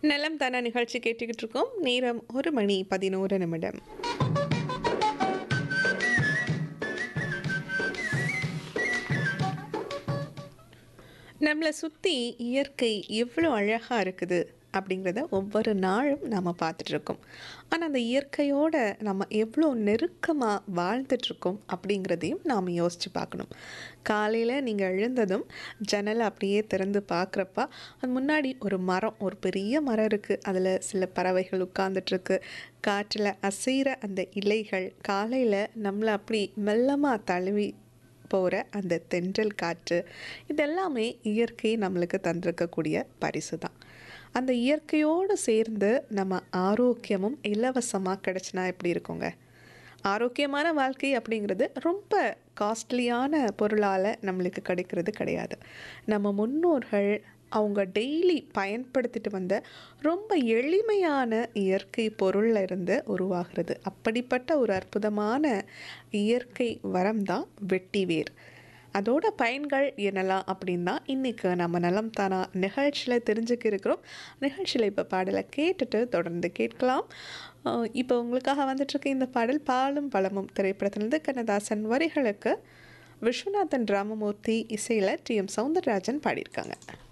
நலம் தானா நிகழ்ச்சி கேட்டுக்கிட்டு இருக்கோம் நேரம் ஒரு மணி பதினோரு நிமிடம் நம்மளை சுற்றி இயற்கை எவ்வளோ அழகாக இருக்குது அப்படிங்கிறத ஒவ்வொரு நாளும் நம்ம பார்த்துட்ருக்கோம் ஆனால் அந்த இயற்கையோட நம்ம எவ்வளோ நெருக்கமாக வாழ்ந்துட்டுருக்கோம் அப்படிங்கிறதையும் நாம் யோசித்து பார்க்கணும் காலையில் நீங்கள் எழுந்ததும் ஜன்னலை அப்படியே திறந்து பார்க்குறப்ப அது முன்னாடி ஒரு மரம் ஒரு பெரிய மரம் இருக்குது அதில் சில பறவைகள் உட்கார்ந்துட்டுருக்கு காற்றில் அசைகிற அந்த இலைகள் காலையில் நம்மளை அப்படி மெல்லமாக தழுவி போகிற அந்த தென்றல் காற்று இதெல்லாமே இயற்கை நம்மளுக்கு தந்திருக்கக்கூடிய பரிசு தான் அந்த இயற்கையோடு சேர்ந்து நம்ம ஆரோக்கியமும் இலவசமாக கிடச்சினா எப்படி இருக்குங்க ஆரோக்கியமான வாழ்க்கை அப்படிங்கிறது ரொம்ப காஸ்ட்லியான பொருளால் நம்மளுக்கு கிடைக்கிறது கிடையாது நம்ம முன்னோர்கள் அவங்க டெய்லி பயன்படுத்திட்டு வந்த ரொம்ப எளிமையான இயற்கை பொருளில் இருந்து உருவாகிறது அப்படிப்பட்ட ஒரு அற்புதமான இயற்கை வரம் தான் வெட்டிவேர் அதோட பயன்கள் என்னலாம் அப்படின்னா இன்றைக்கி நம்ம நலம் தானா நிகழ்ச்சியில் தெரிஞ்சுக்க இருக்கிறோம் நிகழ்ச்சியில் இப்போ பாடலை கேட்டுட்டு தொடர்ந்து கேட்கலாம் அஹ் இப்போ உங்களுக்காக வந்துட்டுருக்க இந்த பாடல் பாலும் பழமும் திரைப்படத்திலிருந்து கண்ணதாசன் வரிகளுக்கு விஸ்வநாதன் ராமமூர்த்தி இசையில் டி எம் சவுந்தரராஜன் பாடியிருக்காங்க